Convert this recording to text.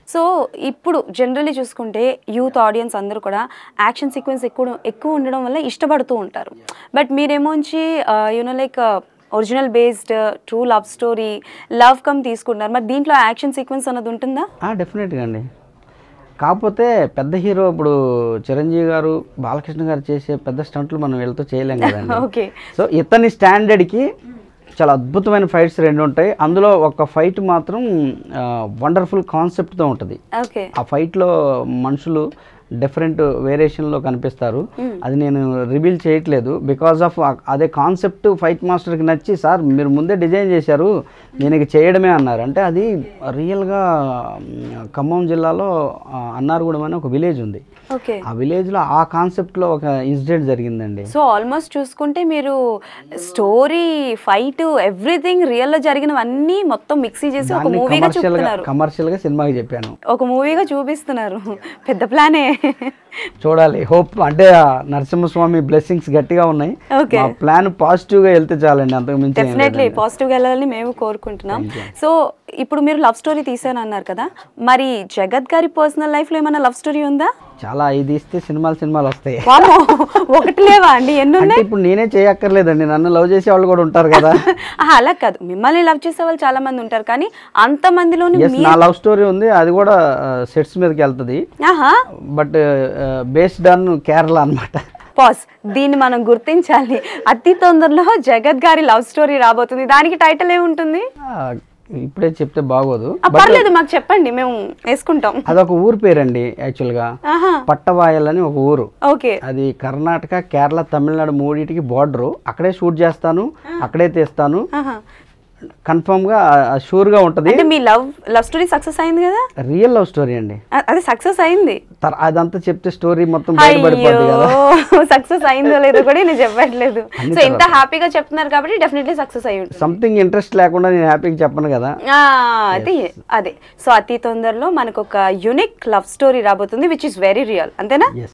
So ఇప్పుడు generally చూసుకుంటే youth audience అందరూ కూడా యాక్షన్ సీక్వెన్స్ ఎక్కువ ఎక్కువ ఉండడం వల్ల ఇష్టపడుతూ ఉంటారు బట్ మీరేమోంచి you know like original based true love story love come తీసుకుంటున్నారు మరి దీంట్లో యాక్షన్ సీక్వెన్స్ అన్నది ఉంటుందా డెఫినెట్గా అండి కాకపోతే పెద్ద హీరో ఇప్పుడు చిరంజీవి గారు బాలకృష్ణ గారు చేసే పెద్ద స్టంట్లు మనం వీళ్ళతో చేయలేం కదండి ఓకే సో ఇతని స్టాండర్డ్కి చాలా అద్భుతమైన ఫైట్స్ రెండు ఉంటాయి అందులో ఒక ఫైట్ మాత్రం వండర్ఫుల్ కాన్సెప్ట్తో ఉంటుంది ఓకే ఆ ఫైట్లో మనుషులు డిఫరెంట్ వేరియేషన్లో కనిపిస్తారు అది నేను రివీల్ చేయట్లేదు బికాజ్ ఆఫ్ అదే కాన్సెప్ట్ ఫైట్ మాస్టర్కి నచ్చి సార్ మీరు ముందే డిజైన్ చేశారు నేను ఇక చేయడమే అన్నారు అంటే అది రియల్గా ఖమ్మం జిల్లాలో ఆ, అన్నారగూడెం అని ఒక విలేజ్ ఉంది ఓకే ఆ విలేజ్లో ఆ కాన్సెప్ట్లో ఒక ఇన్సిడెంట్ జరిగిందండి సో ఆల్మోస్ట్ చూసుకుంటే మీరు స్టోరీ ఫైట్ ఎవ్రీథింగ్ రియల్లో జరిగినవన్నీ మొత్తం మిక్సీ చేసి ఒక దాన్ని మూవీగా కమర్షియల్గా చూపుతున్నారు కమర్షియల్గా సినిమాకి చెప్పాను ఒక మూవీగా చూపిస్తున్నారు పెద్ద ప్లానే చూడాలి హోప్ అంటే ఆ నరసింహస్వామి బ్లెస్సింగ్స్ గట్టిగా ఉన్నాయి Okay. మా ప్లాన్ పాజిటివ్గా వెళ్తే చాలండి అంతకు మించి ఏం డెఫినెట్లీ లేదండి. పాజిటివ్గా వెళ్ళాలని మేము కోరుకుంటున్నాం సో ఇప్పుడు మీరు లవ్ స్టోరీ తీసాను అన్నారు కదా మరి జగత్ గారి పర్సనల్ లైఫ్లో ఏమైనా లవ్ స్టోరీ ఉందా చాలా ఇది ఇస్తే సినిమాలు సినిమాలు వస్తాయి వామో ఒకటి లేవా అండి ఎన్ని అంటే ఉన్నాయి ఇప్పుడు నేనే చేయక్కర్లేదండి నన్ను లవ్ చేసే వాళ్ళు కూడా ఉంటారు కదా ఆహా, అలా కాదు మిమ్మల్ని లవ్ చేసే వాళ్ళు చాలా మంది ఉంటారు కానీ అంత మందిలోని ఎస్ నా లవ్ స్టోరీ ఉంది అది కూడా సెట్స్ మీదకి వెళ్తుంది ఆహా బట్ బేస్డ్ ఆన్ కేరళ అన్నమాట పాస్ దీన్ని మనం గుర్తించాలి అతి తొందరలో జగత్ గారి లవ్ స్టోరీ రాబోతుంది దానికి టైటిల్ ఏముంటుంది ఆ, ఇప్పుడే చెప్తే బాగోదు ఆ, పర్లేదు మాకు చెప్పండి మేము వేసుకుంటాం అదొక ఊరు పేరండి యాక్చువల్గా ఆహా పట్టవాయల్ అని ఒక ఊరు ఓకే అది కర్ణాటక కేరళ తమిళనాడు మూడింటికి బార్డరు అక్కడే షూట్ చేస్తాను అక్కడే తీస్తాను ఆహా కన్ఫర్మ్గా షూర్గా ఉంటుంది అంటే మీ లవ్ లవ్ స్టోరీ సక్సెస్ అయింది కదా రియల్ లవ్ స్టోరీ అండి అ- అది సక్సెస్ అయింది తర్- అదంతా చెప్తే స్టోరీ మొత్తం బయటపడిపోద్ది కదా సక్సెస్ అయిందో లేదో కూడా నేను చెప్పట్లేదు సో ఇంత హ్యాపీగా చెప్తున్నారు కాబట్టి డెఫినెట్లీ సక్సెస్ అయి ఉంటుంది సంథింగ్ ఇంట్రెస్ట్ లేకుండా నేను హ్యాపీగా చెప్పను కదా ఆ, అది అదే సో అతి తొందరలో మనకు ఒక యునిక్ లవ్ స్టోరీ రాబోతుంది విచ్ ఇస్ వెరీ రియల్ అంతేనా